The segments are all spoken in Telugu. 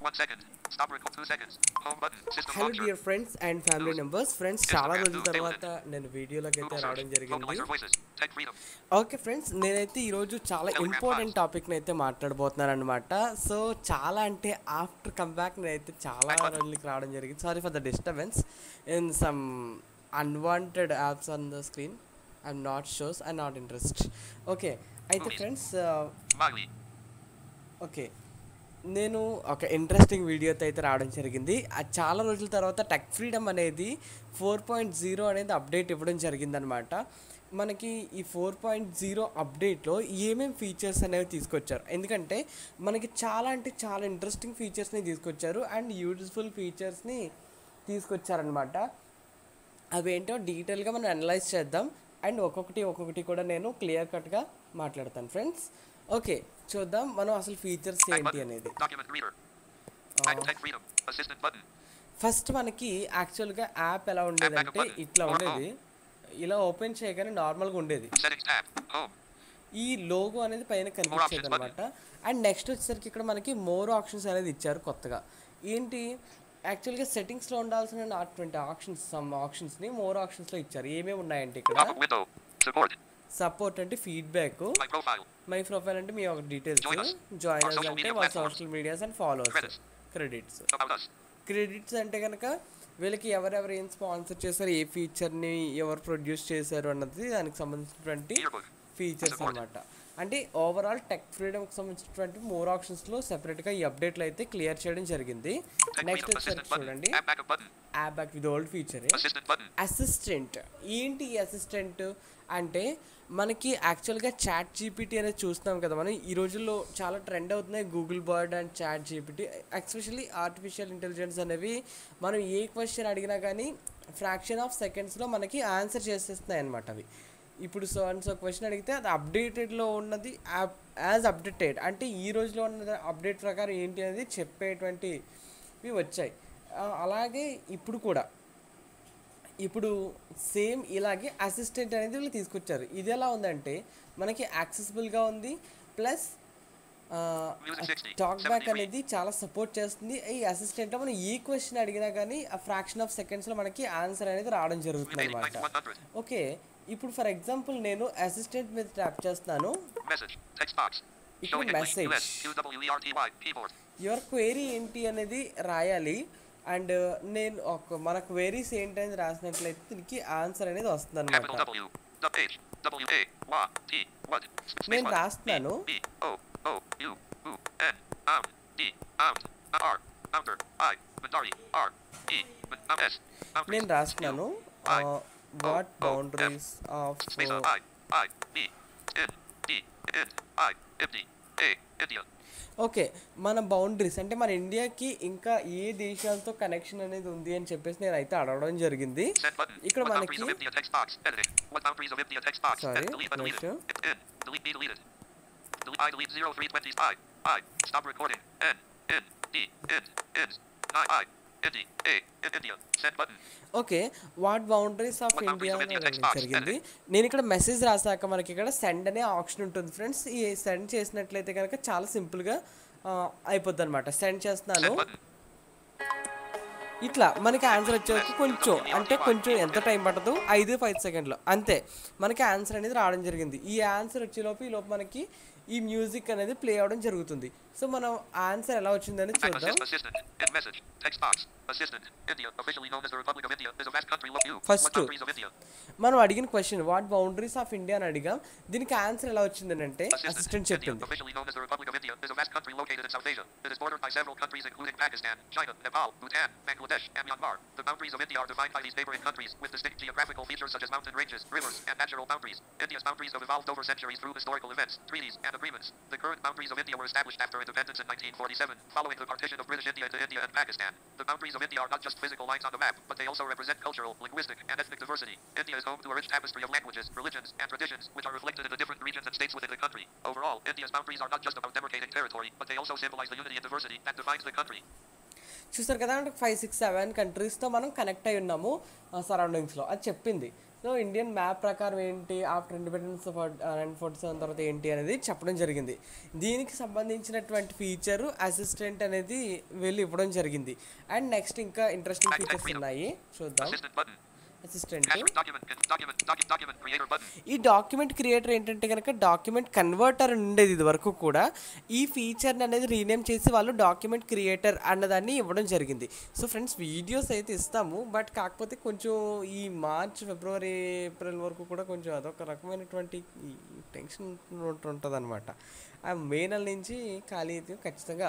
One second. Stop record. Two seconds. Home button. System hello launcher. Dear friends and family members friends చాలా రోజుల తర్వాత నేను వీడియోలోకి అయితే Google రావడం search. జరిగింది Vocalizer voices. Tech freedom. Okay friends నేనైతే ఈరోజు చాలా Telegram ఇంపార్టెంట్ files. టాపిక్ని అయితే మాట్లాడబోతున్నాను అనమాట సో చాలా అంటే ఆఫ్టర్ కమ్బ్యాక్ నేనైతే చాలా Back button. రోజులకి రావడం జరిగింది sorry for the disturbance in some unwanted apps on the screen I'm not shows I not interest okay అయితే Movies. Friends Smiley. ఓకే నేను ఒక ఇంట్రెస్టింగ్ వీడియోతో అయితే రావడం జరిగింది అది చాలా రోజుల తర్వాత టెక్ ఫ్రీడమ్ అనేది ఫోర్ పాయింట్ జీరో అనేది అప్డేట్ ఇవ్వడం జరిగిందనమాట మనకి ఈ ఫోర్ పాయింట్ జీరో అప్డేట్లో ఏమేం ఫీచర్స్ అనేవి తీసుకొచ్చారు ఎందుకంటే మనకి చాలా అంటే చాలా ఇంట్రెస్టింగ్ ఫీచర్స్ని తీసుకొచ్చారు అండ్ యూజ్ఫుల్ ఫీచర్స్ని తీసుకొచ్చారనమాట అవేంటో డీటెయిల్గా మనం అనలైజ్ చేద్దాం అండ్ ఒక్కొక్కటి ఒక్కొక్కటి కూడా నేను క్లియర్ కట్గా మాట్లాడతాను ఫ్రెండ్స్ ఓకే చూద్దాం మనం అసలు ఫీచర్స్ Back ఏంటి button. అనేది Document reader. Back tech freedom. Assistant button. First మనకి యాక్చువల్గా యాప్ ఎలా ఉండేదంటే button. ఇట్లా Or ఉండేది ఇలా ఓపెన్ చేయగానే నార్మల్గా ఉండేది Settings tab. Home. ఈ లోగో అనేది పైన కనిపించేది options అనమాట అండ్ నెక్స్ట్ వచ్చేసరికి ఇక్కడ మనకి మోర్ ఆప్షన్స్ అనేది ఇచ్చారు కొత్తగా ఏంటి యాక్చువల్గా సెట్టింగ్స్లో ఉండాల్సిన అటువంటి ఆప్షన్స్ సమ్ ఆప్షన్స్ని మోర్ ఆప్షన్స్లో ఇచ్చారు ఏమేమి ఉన్నాయంటే ఇక్కడ Pop-up window. Support. సపోర్ట్ అంటే feedback My profile. My profile అంటే మీ ఒక details Join us. Join Our us social అంటే media మా platforms. Social medias and followers Credits. Credits About us. Credits అంటే కనుక వీళ్ళకి ఎవరెవరు ఏం స్పాన్సర్ చేశారు ఏ ఫీచర్ని ఎవరు ప్రొడ్యూస్ చేశారు అన్నది దానికి సంబంధించినటువంటి Yearbook. Features Support. అనమాట అంటే ఓవరాల్ టెక్ ఫ్రీడమ్కి సంబంధించినటువంటి మోర్ ఆప్షన్స్లో సెపరేట్గా ఈ అప్డేట్లు అయితే క్లియర్ చేయడం జరిగింది Tech నెక్స్ట్ freedom. వచ్చేసరికి Assistant button. చూడండి App backup button. App back with old feature Assistant button. Assistant ఏంటి ఈ అసిస్టెంట్ అంటే మనకి యాక్చువల్గా చాట్ జీపీటీ అనేది చూస్తున్నాం కదా మనం ఈ రోజుల్లో చాలా ట్రెండ్ అవుతున్నాయి Google bard and chat GPT especially artificial intelligence అనేవి మనం ఏ క్వశ్చన్ అడిగినా కానీ ఫ్రాక్షన్ ఆఫ్ సెకండ్స్లో మనకి ఆన్సర్ చేసేస్తున్నాయి అనమాట అవి ఇప్పుడు సో అండ్ సో క్వశ్చన్ అడిగితే అది అప్డేటెడ్లో ఉన్నది యాజ్ అప్డేటెడ్ అంటే ఈ రోజులో ఉన్న అప్డేట్ ప్రకారం ఏంటి అనేది చెప్పేటువంటివి వచ్చాయి ఆ, అలాగే ఇప్పుడు కూడా ఇప్పుడు సేమ్ ఇలాగే అసిస్టెంట్ అనేది వీళ్ళు తీసుకొచ్చారు ఇది ఎలా ఉందంటే మనకి యాక్సెసిబుల్గా ఉంది ప్లస్ Music 60, టాక్ బ్యాక్ 73. అనేది చాలా సపోర్ట్ చేస్తుంది ఈ అసిస్టెంట్లో మనం ఏ క్వశ్చన్ అడిగినా కానీ ఆ ఫ్రాక్షన్ ఆఫ్ సెకండ్స్లో మనకి ఆన్సర్ అనేది రావడం జరుగుతుంది Remaining అనమాట 9100. ఓకే ఇప్పుడు ఫర్ ఎగ్జాంపుల్ నేను అసిస్టెంట్ మీద ట్యాప్ చేస్తున్నాను Message. Text box. ఇక్కడ Showing English. message. US. QWERTY. Keyboard. Your query ఏంటి అనేది రాయాలి అండ్ నేను ఒక మన క్వైరీస్ ఏంటనేది రాసినట్లయితే దీనికి ఆన్సర్ అనేది వస్తుంది Capital అనమాట W. The page. W A Y T. What? Space నేను one. రాస్తున్నాను. B O O U U N Out D Out R Outer I Mandari R E M S. నేను రాస్తున్నాను what boundaries of Space I I B N D N I M D A India. Okay మన బౌండరీస్ అంటే మన ఇండియాకి ఇంకా ఏ దేశాలతో కనెక్షన్ అనేది ఉంది అని చెప్పేసి నేను అయితే అడగడం జరిగింది Send button. ఇక్కడ what boundaries మనకి of India text box. Editing. What boundaries of India text box. Sorry, Edit, delete, but next deleted. In. Delete, be deleted. Delete, I delete 0320 I. I. Stop recording. N. N. D. N. N. I. I. Indy. A. In India. Send button. Okay what boundaries of What boundaries India of అని India text అడగడం box, జరిగింది నేను ఇక్కడ మెసేజ్ రాసాక మనకి ఇక్కడ సెండ్ అనే ఆప్షన్ ఉంటుంది ఫ్రెండ్స్ ఈ సెండ్ చేసినట్లయితే కనుక చాలా సింపుల్గా అయిపోద్ది అనమాట సెండ్ చేస్తున్నాను Send button. ఇట్లా మనకి ఆన్సర్ వచ్చేవరకు కొంచెం అంటే కొంచెం ఎంత టైం పట్టదు ఐదు ఫైవ్ సెకండ్లో అంతే మనకి ఆన్సర్ అనేది రావడం జరిగింది ఈ ఆన్సర్ వచ్చేలోపు ఈ లోపు మనకి ఈ మ్యూజిక్ అనేది ప్లే అవ్వడం జరుగుతుంది సో మనం ఆన్సర్ ఎలా వచ్చిందని Back చూద్దాం assist, assistant. In message. Text box. Assistant. India. Officially known as the Republic of India. Is a vast country. Look you. First What two. boundaries of India? మనం అడిగిన question what boundaries of India అని అడిగాం దీనికి ఆన్సర్ ఎలా వచ్చింది అంటే Assistant. Assistant India. చెప్పింది Officially known as the Republic of India. Is a vast country located in South Asia. It is bordered by several countries including Pakistan, China, Nepal, Bhutan, Bangladesh, and Myanmar. The boundaries of India are defined by these neighboring countries with distinct geographical features such as mountain ranges, rivers, and natural boundaries. India's boundaries have evolved over centuries through historical events, treaties, and agreements. The current boundaries of India were established after independence in 1947, following the partition of British India into India and Pakistan. The boundaries of India are not just physical lines on the map, but they also represent cultural, linguistic, and ethnic diversity. India is home to a rich tapestry of languages, religions, and traditions, which are reflected in the different regions and states within the country. Overall, India's boundaries are not just about demarcating territory, but they also symbolize the unity and diversity that defines the country. చూస్తారు కదా అంటే ఫైవ్ సిక్స్ సెవెన్ కంట్రీస్తో మనం కనెక్ట్ అయి ఉన్నాము సరౌండింగ్స్లో అది చెప్పింది సో సో ఇండియన్ మ్యాప్ ప్రకారం ఏంటి after independence nine forty seven తర్వాత ఏంటి అనేది చెప్పడం జరిగింది దీనికి సంబంధించినటువంటి ఫీచర్ అసిస్టెంట్ అనేది వెళ్ళి ఇవ్వడం జరిగింది అండ్ నెక్స్ట్ ఇంకా ఇంట్రెస్టింగ్ ఫీచర్స్ ఉన్నాయి చూద్దాం Assistant button. Assistant Cache document. Document. Document. Document creator button. ఈ డాక్యుమెంట్ క్రియేటర్ ఏంటంటే కనుక డాక్యుమెంట్ కన్వర్టర్ ఉండేది ఇది వరకు కూడా ఈ ఫీచర్ని అనేది రీనేమ్ చేసి వాళ్ళు డాక్యుమెంట్ క్రియేటర్ అన్నదాన్ని ఇవ్వడం జరిగింది సో ఫ్రెండ్స్ వీడియోస్ అయితే ఇస్తాము బట్ కాకపోతే కొంచెం ఈ మార్చ్ ఫిబ్రవరి ఏప్రిల్ వరకు కూడా కొంచెం అదొక రకమైనటువంటి టెన్షన్ ఉంటుంది అనమాట ఆ మే నెల నుంచి ఖాళీ అయితే ఖచ్చితంగా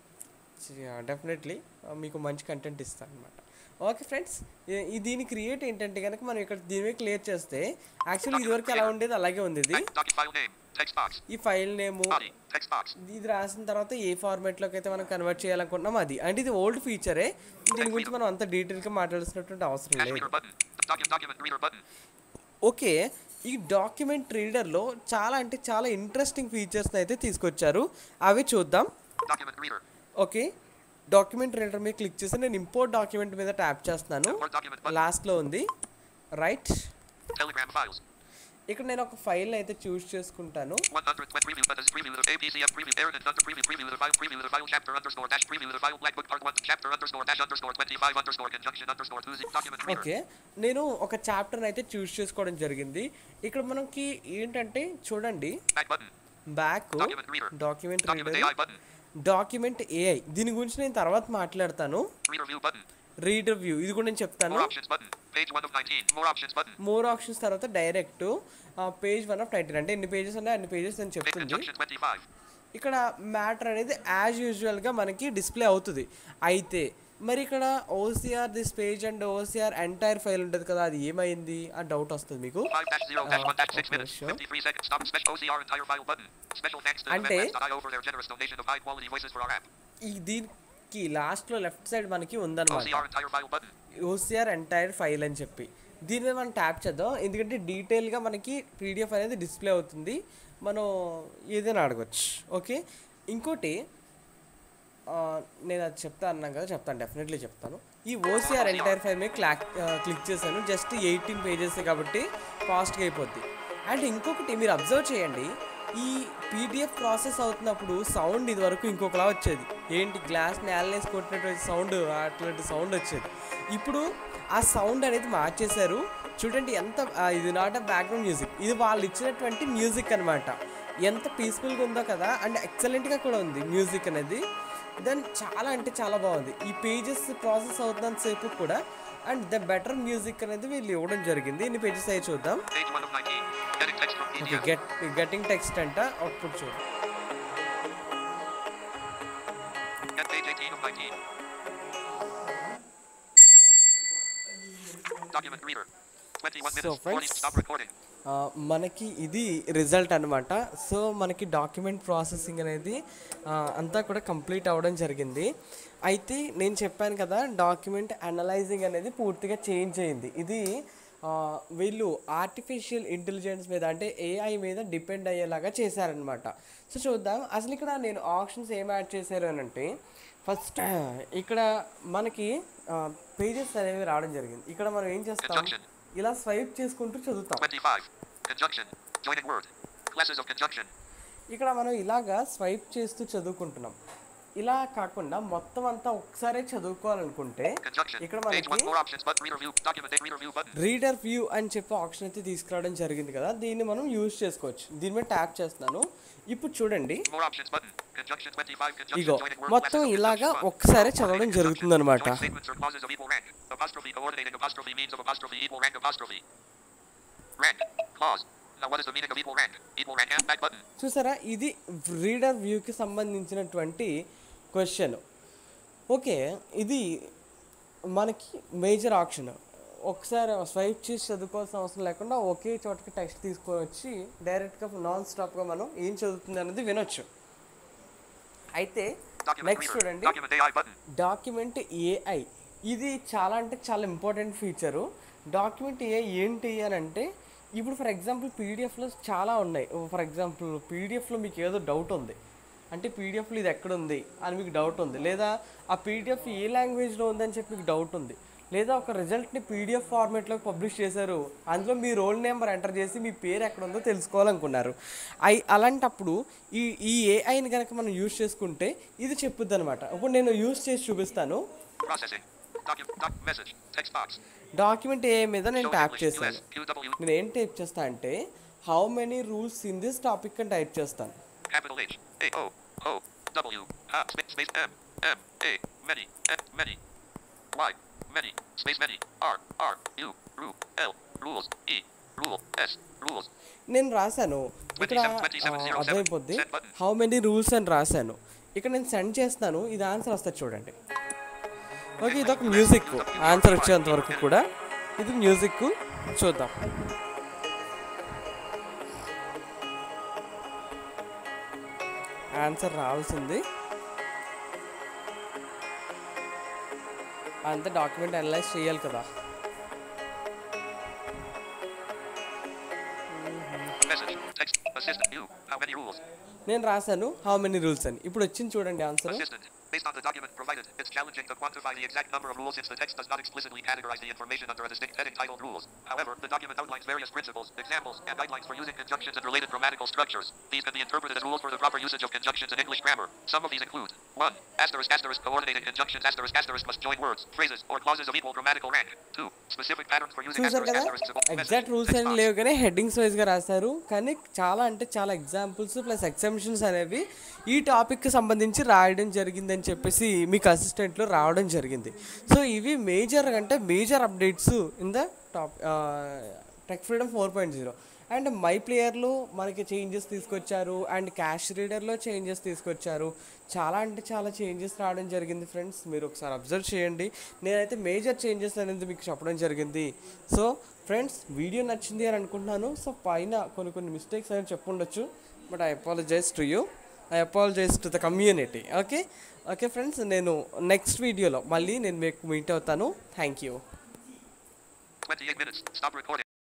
డెఫినెట్లీ మీకు మంచి కంటెంట్ ఇస్తాను అనమాట ఓకే ఫ్రెండ్స్ ఈ దీని క్రియేట్ ఏంటంటే కనుక మనం ఇక్కడ దీని మీద క్లియర్ చేస్తే యాక్చువల్లీ ఇదివరకు ఎలా ఉండేది అలాగే ఉంది ఇది Doc- doc file name. Text box. ఈ file name Body. Text box. ఇది రాసిన తర్వాత ఏ ఫార్మాట్లోకి అయితే మనం కన్వర్ట్ చేయాలనుకుంటున్నాం అది అంటే ఇది ఓల్డ్ ఫీచరే దీని గురించి మనం అంత డీటెయిల్గా మాట్లాడాల్సినటువంటి అవసరం Cache లేదు reader button. Document. Document reader button. Okay ఈ డాక్యుమెంట్ రీడర్లో చాలా అంటే చాలా ఇంట్రెస్టింగ్ ఫీచర్స్ని అయితే తీసుకొచ్చారు అవి చూద్దాం Document reader. Okay document reader మీద క్లిక్ చేసి నేను ఇంపోర్ట్ డాక్యుమెంట్ మీద ట్యాప్ చేస్తున్నాను Import document button. లాస్ట్లో ఉంది రైట్ Telegram files. ఇక్కడ నేను ఒక ఫైల్ అయితే చూస్ చేసుకుంటాను 120 preview buttons. Preview the APCF preview. Aaron and under preview. Preview the file. Preview the file. Chapter underscore dash. Preview the file. Black book part one. Chapter underscore dash underscore 25 underscore conjunction underscore 2 zip document reader. Okay నేను ఒక చాప్టర్ని అయితే చూస్ చేసుకోవడం జరిగింది ఇక్కడ మనకి ఏంటంటే చూడండి Back button. Back Document reader. Document Document reader AI button. Document AI దీని గురించి నేను తర్వాత మాట్లాడతాను Reader view button. Reader view ఇది కూడా నేను చెప్తాను More options button. Page 1 of 19. More options button. More options తర్వాత direct page one of nineteen అంటే ఎన్ని పేజెస్ ఉన్నాయి అన్ని పేజెస్ అని Make చెప్తుంది conjunction 25. ఇక్కడ మ్యాటర్ అనేది యాజ్ యూజువల్గా మనకి డిస్ప్లే అవుతుంది అయితే మరి ఇక్కడ OCR this page and OCR entire file ఉంటుంది కదా అది ఏమైంది ఆ డౌట్ వస్తుంది మీకు 5 dash 0 dash 1 dash 6 okay, minutes. sure. 53 seconds. Stop special OCR entire file button. Special thanks to Ante- MFS.io for their generous donation of high quality voices for our app. ఈ దీనికి లాస్ట్లో లెఫ్ట్ సైడ్ మనకి ఉందన్నమాట OCR entire file button. OCR entire file అని చెప్పి దీని మీద మనం ట్యాప్ చేద్దాం ఎందుకంటే డీటెయిల్గా మనకి పీడిఎఫ్ అనేది డిస్ప్లే అవుతుంది మనం ఏదైనా అడగచ్చు ఓకే ఇంకోటి ఆ, నేను అది చెప్తా అన్నాను కదా చెప్తాను డెఫినెట్లీ చెప్తాను ఈ ఓసిఆర్ ఎంటైర్ ఫైల్ మీద క్లాక్ క్లిక్ చేశాను జస్ట్ ఎయిటీన్ పేజెస్ కాబట్టి ఫాస్ట్గా అయిపోద్ది అండ్ ఇంకొకటి మీరు అబ్జర్వ్ చేయండి ఈ పీడిఎఫ్ ప్రాసెస్ అవుతున్నప్పుడు సౌండ్ ఇది వరకు ఇంకొకలా వచ్చేది ఏంటి గ్లాస్ నేలనేసి కొట్టినటువంటి సౌండ్ అట్లాంటి సౌండ్ వచ్చేది ఇప్పుడు ఆ సౌండ్ అనేది మార్చేశారు చూడండి ఎంత ఆ, ఇది నాట్ అ బ్యాక్గ్రౌండ్ మ్యూజిక్ ఇది వాళ్ళు ఇచ్చినటువంటి మ్యూజిక్ అనమాట ఎంత పీస్ఫుల్గా ఉందో కదా అండ్ ఎక్సలెంట్గా కూడా ఉంది మ్యూజిక్ అనేది దెన్ చాలా అంటే చాలా బాగుంది ఈ పేజెస్ ప్రాసెస్ అవుతున్నంత సేపు కూడా అండ్ ద బెటర్ మ్యూజిక్ అనేది వీళ్ళు ఇవ్వడం జరిగింది ఇన్ని పేజెస్ అయ్యి చూద్దాం Page 1 of 19. Getting text from okay PDF. Get getting text అంట అవుట్పుట్ చూద్దాం Get page 18 of 19. Document reader. 21 So, minutes. 40. friends- Stop recording. ఆ, మనకి ఇది రిజల్ట్ అనమాట సో మనకి డాక్యుమెంట్ ప్రాసెసింగ్ అనేది ఆ, అంతా కూడా కంప్లీట్ అవ్వడం జరిగింది అయితే నేను చెప్పాను కదా డాక్యుమెంట్ అనలైజింగ్ అనేది పూర్తిగా చేంజ్ అయింది ఇది ఆ, వీళ్ళు ఆర్టిఫిషియల్ ఇంటెలిజెన్స్ మీద అంటే ఏఐ మీద డిపెండ్ అయ్యేలాగా చేశారనమాట సో చూద్దాం అసలు ఇక్కడ నేను ఆప్షన్స్ ఏం యాడ్ చేశారు అని అంటే ఫస్ట్ ఇక్కడ మనకి పేజెస్ అనేవి రావడం జరిగింది ఇక్కడ మనం ఏం చేస్తాం Conjunction. ఇలా స్వైప్ చేసుకుంటూ చదువుతాం 25. Conjunction. Joining word. Classes of conjunction. ఇక్కడ మనం ఇలాగా స్వైప్ చేస్తూ చదువుకుంటున్నాం ఇలా కాకుండా మొత్తం అంతా ఒకసారే చదువుకోవాలనుకుంటే Conjunction. ఇక్కడ Page 1. మనకి More options. But reader view. Document reader view button. Reader view అని చెప్పి ఆప్షన్ అయితే తీసుకురావడం జరిగింది కదా దీన్ని మనం యూజ్ చేసుకోవచ్చు దీని మీద ట్యాప్ చేస్తున్నాను ఇప్పుడు చూడండి More options button. Conjunction 25. Conjunction. ఇగో Joining word. మొత్తం Classes of ఇలాగా conjunction. ఒక్కసారే One. చదవడం Conjunction. జరుగుతుందన్నమాట Joint statements or clauses of equal rank. Apostrophe coordinating apostrophe means of apostrophe equal rank apostrophe. Rank. Clause. Now what is the meaning of equal rank? Equal rank and back button. చూసారా ఇది రీడర్ వ్యూకి సంబంధించినటువంటి క్వశ్చన్ ఓకే ఇది మనకి మేజర్ ఆప్షన్ ఒకసారి స్వైప్ చేసి చదువుకోవాల్సిన అవసరం లేకుండా ఒకే చోటకి టెక్స్ట్ తీసుకొని వచ్చి డైరెక్ట్గా నాన్ స్టాప్గా మనం ఏం చదువుతుంది అనేది వినొచ్చు అయితే Document నెక్స్ట్ reader. చూడండి Document AI button. Document AI ఇది చాలా అంటే చాలా ఇంపార్టెంట్ ఫీచరు డాక్యుమెంట్ ఏఐ ఏంటి అని అంటే ఇప్పుడు ఫర్ ఎగ్జాంపుల్ పీడిఎఫ్లో చాలా ఉన్నాయి ఫర్ ఎగ్జాంపుల్ పీడిఎఫ్లో మీకు ఏదో డౌట్ ఉంది అంటే పీడిఎఫ్లో ఇది ఎక్కడ ఉంది అని మీకు డౌట్ ఉంది లేదా ఆ పీడిఎఫ్ ఏ లాంగ్వేజ్లో ఉందని చెప్పి మీకు డౌట్ ఉంది లేదా ఒక రిజల్ట్ని పీడిఎఫ్ ఫార్మేట్లో పబ్లిష్ చేశారు అందులో మీ రోల్ నెంబర్ ఎంటర్ చేసి మీ పేరు ఎక్కడ ఉందో తెలుసుకోవాలనుకున్నారు అయి అలాంటప్పుడు ఈ ఈ ఏఐని కనుక మనం యూజ్ చేసుకుంటే ఇది చెప్పుద్ది అనమాట ఇప్పుడు నేను యూజ్ చేసి చూపిస్తాను Processing. Docu- doc- message. Text box. Document ఏ మీద నేను Show ట్యాప్ English. చేస్తాను US. QW. నేను ఏం టైప్ చేస్తా అంటే how many rules in this topic అని టైప్ చేస్తాను Capital H. A. O. O. W. Ha. Space, space M. M. A. Many. M. Many. Y. Many. Space many. R. R. U. Ru. L. Rules. E. Rule. S. Rules. నేను రాశాను ఇక్కడ 27, 27, ఆ, అర్థమైపోద్ది Send button. How many rules అని రాశాను ఇక్కడ నేను సెండ్ చేస్తాను ఇది ఆన్సర్ వస్తుంది చూడండి ఓకే ఇది ఒక మ్యూజిక్ ఆన్సర్ వచ్చేంత వరకు కూడా ఇది మ్యూజిక్ చూద్దాం ఆన్సర్ రావాల్సింది అంత డాక్యుమెంట్ అనలైజ్ చేయాలి కదా Message. Text. Assistant. You. How many rules? నేను రాశాను హౌ మెనీ రూల్స్ అని ఇప్పుడు వచ్చింది చూడండి answer Assistant. Based on the document provided, it's challenging to quantify the exact number of rules since the text does not explicitly categorize the information under a distinct heading titled rules. However, the document outlines various principles, examples, and guidelines for using conjunctions and related grammatical structures. These can be interpreted as rules for the proper usage of conjunctions in English grammar. Some of these include 1. Asterisk asterisk coordinated conjunctions asterisk asterisk must join words, phrases, or clauses of equal grammatical rank. 2. Specific patterns for using చూసారు asterisk కదా asterisk to both exact message, rules text అని box. లేవు కానీ హెడ్డింగ్స్ వైజ్గా రాశారు కానీ చాలా అంటే చాలా ఎగ్జాంపుల్స్ ప్లస్ ఎగ్జామిషన్స్ అనేవి ఈ టాపిక్కి సంబంధించి రాయడం జరిగిందని చెప్పేసి మీకు అసిస్టెంట్లో రావడం జరిగింది సో ఇవి మేజర్ అంటే major updates in the top tech freedom four point zero and my ప్లేయర్లో మనకి చేంజెస్ తీసుకొచ్చారు అండ్ క్యాష్ రీడర్లో చేంజెస్ తీసుకొచ్చారు చాలా అంటే చాలా చేంజెస్ రావడం జరిగింది ఫ్రెండ్స్ మీరు ఒకసారి అబ్జర్వ్ చేయండి నేనైతే మేజర్ చేంజెస్ అనేది మీకు చెప్పడం జరిగింది సో ఫ్రెండ్స్ వీడియో నచ్చింది అని అనుకుంటున్నాను సో పైన కొన్ని కొన్ని మిస్టేక్స్ అనేవి చెప్పుండొచ్చు but I apologize to you I apologize to the community okay okay friends నేను నెక్స్ట్ వీడియోలో మళ్ళీ నేను మీకు మీట్ అవుతాను thank you 28 minutes. Stop recording.